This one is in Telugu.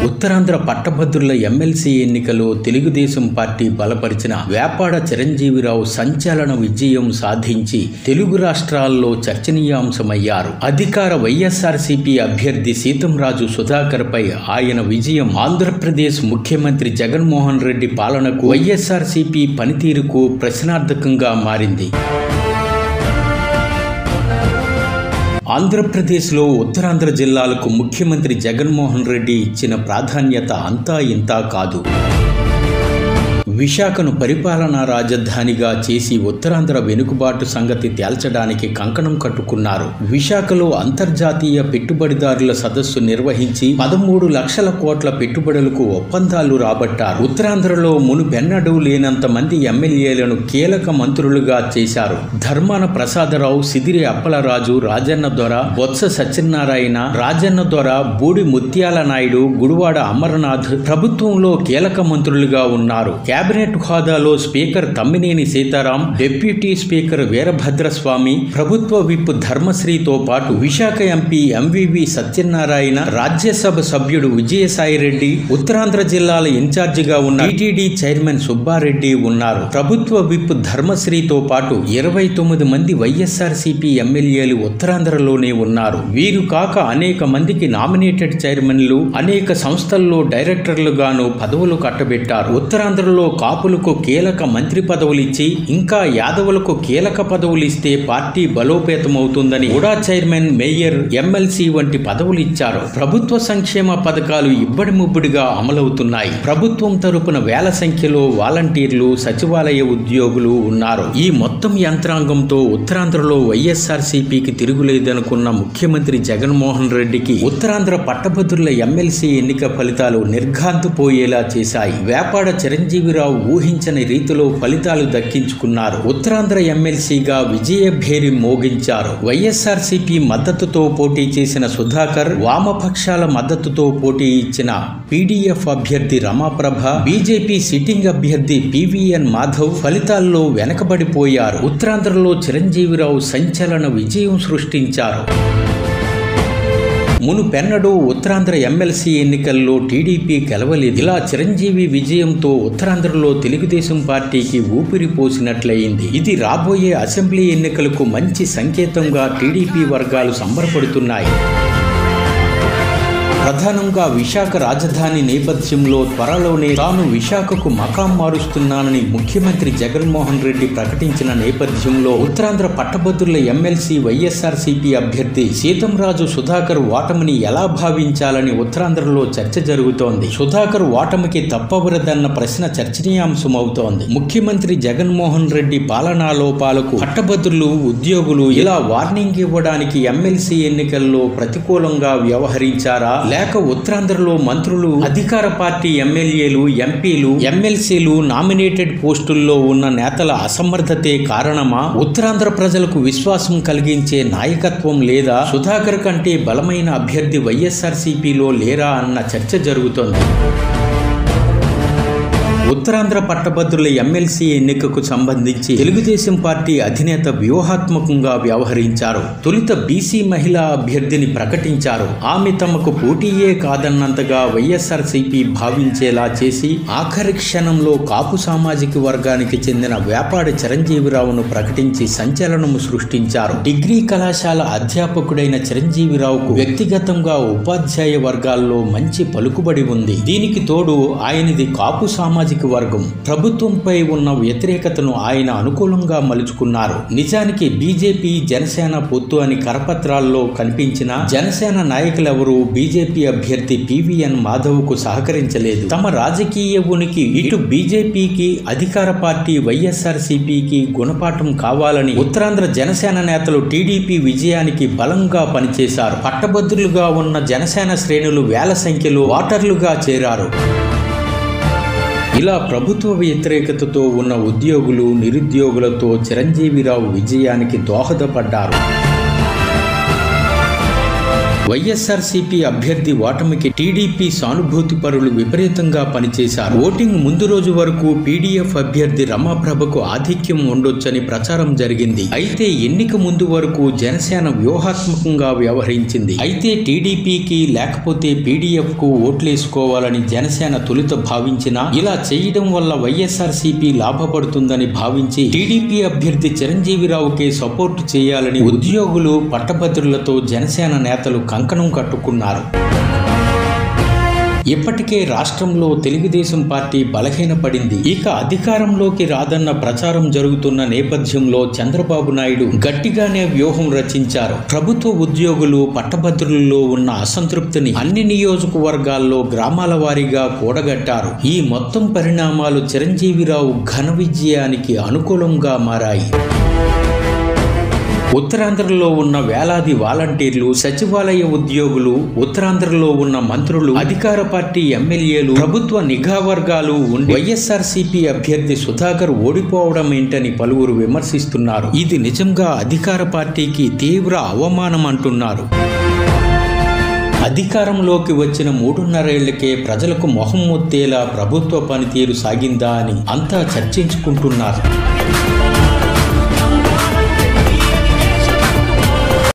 ఉత్తరాంధ్ర పట్టభద్రుల ఎమ్మెల్సీ ఎన్నికలో తెలుగుదేశం పార్టీ బలపరిచిన వేపాడ చిరంజీవిరావు సంచలన విజయం సాధించి తెలుగు రాష్ట్రాల్లో చర్చనీయాంశమయ్యారు అధికార వైఎస్ఆర్సీపీ అభ్యర్థి సీతంరాజు సుధాకర్ పై ఆయన విజయం ఆంధ్రప్రదేశ్ ముఖ్యమంత్రి జగన్మోహన్ రెడ్డి పాలనకు వైఎస్ఆర్సీపీ పనితీరుకు ప్రశ్నార్థకంగా మారింది ఆంధ్రప్రదేశ్లో ఉత్తరాంధ్ర జిల్లాలకు ముఖ్యమంత్రి జగన్మోహన్ రెడ్డి ఇచ్చిన ప్రాధాన్యత అంతా ఇంతా కాదు విశాఖను పరిపాలనా రాజధానిగా చేసి ఉత్తరాంధ్ర వెనుకబాటు సంగతి తేల్చడానికి కంకణం కట్టుకున్నారు విశాఖలో అంతర్జాతీయ పెట్టుబడిదారుల సదస్సు నిర్వహించి పదమూడు లక్షల కోట్ల పెట్టుబడులకు ఒప్పందాలు రాబట్టారు ఉత్తరాంధ్రలో మునుపెన్నడూ లేనంత మంది ఎమ్మెల్యేలను కీలక మంత్రులుగా చేశారు ధర్మాన ప్రసాదరావు సిదిరి అప్పలరాజు రాజన్న దొర బొత్స సత్యనారాయణ రాజన్న దొర బూడి ముత్యాల నాయుడు గుడివాడ అమర్నాథ్ ప్రభుత్వంలో కీలక మంత్రులుగా ఉన్నారు కేబినెట్ హోదాలో speaker Thammineni Seetharam deputy speaker Veerabhadraswamy ప్రభుత్వ విప్ ధర్మశ్రీతో పాటు విశాఖ ఎంపీ ఎంవివి సత్యనారాయణ రాజ్యసభ సభ్యుడు విజయసాయిరెడ్డి ఉత్తరాంధ్ర జిల్లాల ఇన్ఛార్జిగా ఉన్న టీటీడీ చైర్మన్ సుబ్బారెడ్డి ఉన్నారు ప్రభుత్వ విప్ ధర్మశ్రీతో పాటు ఇరవై తొమ్మిది మంది వైఎస్ఆర్సీపీ ఎమ్మెల్యేలు ఉత్తరాంధ్రలోనే ఉన్నారు వీరు కాక అనేక మందికి నామినేటెడ్ చైర్మన్లు అనేక సంస్థల్లో డైరెక్టర్లుగాను పదవులు కట్టబెట్టారు ఉత్తరాంధ్రలో కాపులకు కీలక మంత్రి పదవులు ఇచ్చి ఇంకా యాదవులకు కీలక పదవులు ఇస్తే పార్టీ బలోపేతమవుతుందని ఉడా చైర్మన్ మేయర్ ఎమ్మెల్సీ వంటి పదవులు ఇచ్చారు ప్రభుత్వ సంక్షేమ పథకాలు ఇబ్బడి ముబ్బడిగా అమలవుతున్నాయి ప్రభుత్వం తరపున వేల సంఖ్యలో వాలంటీర్లు సచివాలయ ఉద్యోగులు ఉన్నారు ఈ మొత్తం యంత్రాంగంతో ఉత్తరాంధ్రలో వైఎస్ఆర్సీపీకి తిరుగులేదనుకున్న ముఖ్యమంత్రి జగన్మోహన్ రెడ్డికి ఉత్తరాంధ్ర పట్టభద్రుల ఎమ్మెల్సీ ఎన్నిక ఫలితాలు నిర్ఘాంతపోయేలా చేశాయి వేపాడ చిరంజీవిరావు ఊహించని రీతిలో ఫలితాలు దక్కించుకున్నారు ఉత్తరాంధ్ర ఎమ్మెల్సీగా విజయభేరి మోగించారు వైఎస్ఆర్సీపీ మద్దతుతో పోటీ చేసిన సుధాకర్ వామపక్షాల మద్దతుతో పోటీ ఇచ్చిన పీడీఎఫ్ అభ్యర్థి రమాప్రభ బీజేపీ సిట్టింగ్ అభ్యర్థి పివిఎన్ మాధవ్ ఫలితాల్లో వెనకబడిపోయారు ఉత్తరాంధ్రలో చిరంజీవిరావు సంచలన విజయం సృష్టించారు మునుపెన్నడూ ఉత్తరాంధ్ర ఎమ్మెల్సీ ఎన్నికల్లో టీడీపీ గెలవలేదు ఇలా చిరంజీవి విజయంతో ఉత్తరాంధ్రలో తెలుగుదేశం పార్టీకి ఊపిరి పోసినట్లయింది ఇది రాబోయే అసెంబ్లీ ఎన్నికలకు మంచి సంకేతంగా టీడీపీ వర్గాలు సంబరపడుతున్నాయి ప్రధానంగా విశాఖ రాజధాని నేపథ్యంలో త్వరలోనే తాను విశాఖకు మకాం మారుస్తున్నానని ముఖ్యమంత్రి జగన్మోహన్ రెడ్డి ప్రకటించిన నేపథ్యంలో ఉత్తరాంధ్ర పట్టభద్రుల ఎమ్మెల్సీ వైఎస్ఆర్సీపీ అభ్యర్థి సీతంరాజు సుధాకర్ ఓటమిని ఎలా భావించాలని ఉత్తరాంధ్రలో చర్చ జరుగుతోంది సుధాకర్ ఓటమికి తప్పవరదన్న ప్రశ్న చర్చనీయాంశమవుతోంది ముఖ్యమంత్రి జగన్మోహన్ రెడ్డి పాలనా లోపాలకు పట్టభద్రులు ఉద్యోగులు ఇలా వార్నింగ్ ఇవ్వడానికి ఎమ్మెల్సీ ఎన్నికల్లో ప్రతికూలంగా వ్యవహరించారా లేక ఉత్తరాంధ్రలో మంత్రులు అధికార పార్టీ ఎమ్మెల్యేలు ఎంపీలు ఎమ్మెల్సీలు నామినేటెడ్ పోస్టుల్లో ఉన్న నేతల అసమర్థతే కారణమా ఉత్తరాంధ్ర ప్రజలకు విశ్వాసం కలిగించే నాయకత్వం లేదా సుధాకర్ కంటే బలమైన అభ్యర్థి వైఎస్ఆర్సీపీలో లేరా అన్న చర్చ జరుగుతోంది ఉత్తరాంధ్ర పట్టభద్రుల ఎమ్మెల్సీ ఎన్నికకు సంబంధించి తెలుగుదేశం పార్టీ అధినేత వ్యూహాత్మకంగా వ్యవహరించారు తొలుత బీసీ మహిళా అభ్యర్థిని ప్రకటించారు ఆమె తమకు పోటీయే కాదన్నంతగా వైఎస్ఆర్సీపీ భావించేలా చేసి ఆఖరి క్షణంలో కాపు సామాజిక వర్గానికి చెందిన వ్యాపారి చిరంజీవిరావును ప్రకటించి సంచలనము సృష్టించారు డిగ్రీ కళాశాల అధ్యాపకుడైన చిరంజీవిరావుకు వ్యక్తిగతంగా ఉపాధ్యాయ వర్గాల్లో మంచి పలుకుబడి ఉంది దీనికి తోడు ఆయనది కాపు సామాజిక వర్గం ప్రభుత్వంపై ఉన్న వ్యతిరేకతను ఆయన అనుకూలంగా మలుచుకున్నారు నిజానికి బీజేపీ జనసేన పొత్తు అని కరపత్రాల్లో కనిపించిన జనసేన నాయకులెవరూ బీజేపీ అభ్యర్థి పివిఎన్ మాధవ్ కు సహకరించలేదు తమ రాజకీయ ఉనికి ఇటు బీజేపీకి అధికార పార్టీ వైఎస్ఆర్సీపీకి గుణపాఠం కావాలని ఉత్తరాంధ్ర జనసేన నేతలు టీడీపీ విజయానికి బలంగా పనిచేశారు పట్టభద్రులుగా ఉన్న జనసేన శ్రేణులు వేల సంఖ్యలో ఓటర్లుగా చేరారు ఇలా ప్రభుత్వ వ్యతిరేకతతో ఉన్న ఉద్యోగులు నిరుద్యోగులతో చిరంజీవిరావు విజయానికి దోహదపడ్డారు వైఎస్ఆర్సీపీ అభ్యర్థి ఓటమికి టీడీపీ సానుభూతి పరులు విపరీతంగా పనిచేశారు ఓటింగ్ ముందు రోజు వరకు పీడీఎఫ్ అభ్యర్థి రమాప్రభకు ఆధిక్యం ఉండొచ్చని ప్రచారం జరిగింది అయితే ఎన్నిక ముందు వరకు జనసేన వ్యూహాత్మకంగా వ్యవహరించింది అయితే టీడీపీకి లేకపోతే పీడీఎఫ్ కు ఓట్లేసుకోవాలని జనసేన తొలుత భావించినా ఇలా చేయడం వల్ల వైఎస్ఆర్సీపీ లాభపడుతుందని భావించి టీడీపీ అభ్యర్థి చిరంజీవిరావుకే సపోర్టు చేయాలని ఉద్యోగులు పట్టభద్రులతో జనసేన నేతలు కంకణం కట్టుకున్నారు ఇప్పటికే రాష్ట్రంలో తెలుగుదేశం పార్టీ బలహీనపడింది ఇక అధికారంలోకి రాదన్న ప్రచారం జరుగుతున్న నేపథ్యంలో చంద్రబాబు నాయుడు గట్టిగానే వ్యూహం రచించారు ప్రభుత్వ ఉద్యోగులు పట్టభద్రులలో ఉన్న అసంతృప్తిని అన్ని నియోజకవర్గాల్లో గ్రామాల వారీగా కూడగట్టారు ఈ మొత్తం పరిణామాలు చిరంజీవిరావు ఘన విజయానికి అనుకూలంగా మారాయి ఉత్తరాంధ్రలో ఉన్న వేలాది వాలంటీర్లు సచివాలయ ఉద్యోగులు ఉత్తరాంధ్రలో ఉన్న మంత్రులు అధికార పార్టీ ఎమ్మెల్యేలు ప్రభుత్వ నిఘా వర్గాలు ఉండి వైఎస్ఆర్సీపీ అభ్యర్థి సుధాకర్ ఓడిపోవడం ఏంటని పలువురు విమర్శిస్తున్నారు ఇది నిజంగా అధికార పార్టీకి తీవ్ర అవమానం అంటున్నారు అధికారంలోకి వచ్చిన మూడున్నరేళ్లకే ప్రజలకు మొహం మొత్తేలా ప్రభుత్వ పనితీరు సాగిందా అని అంతా చర్చించుకుంటున్నారు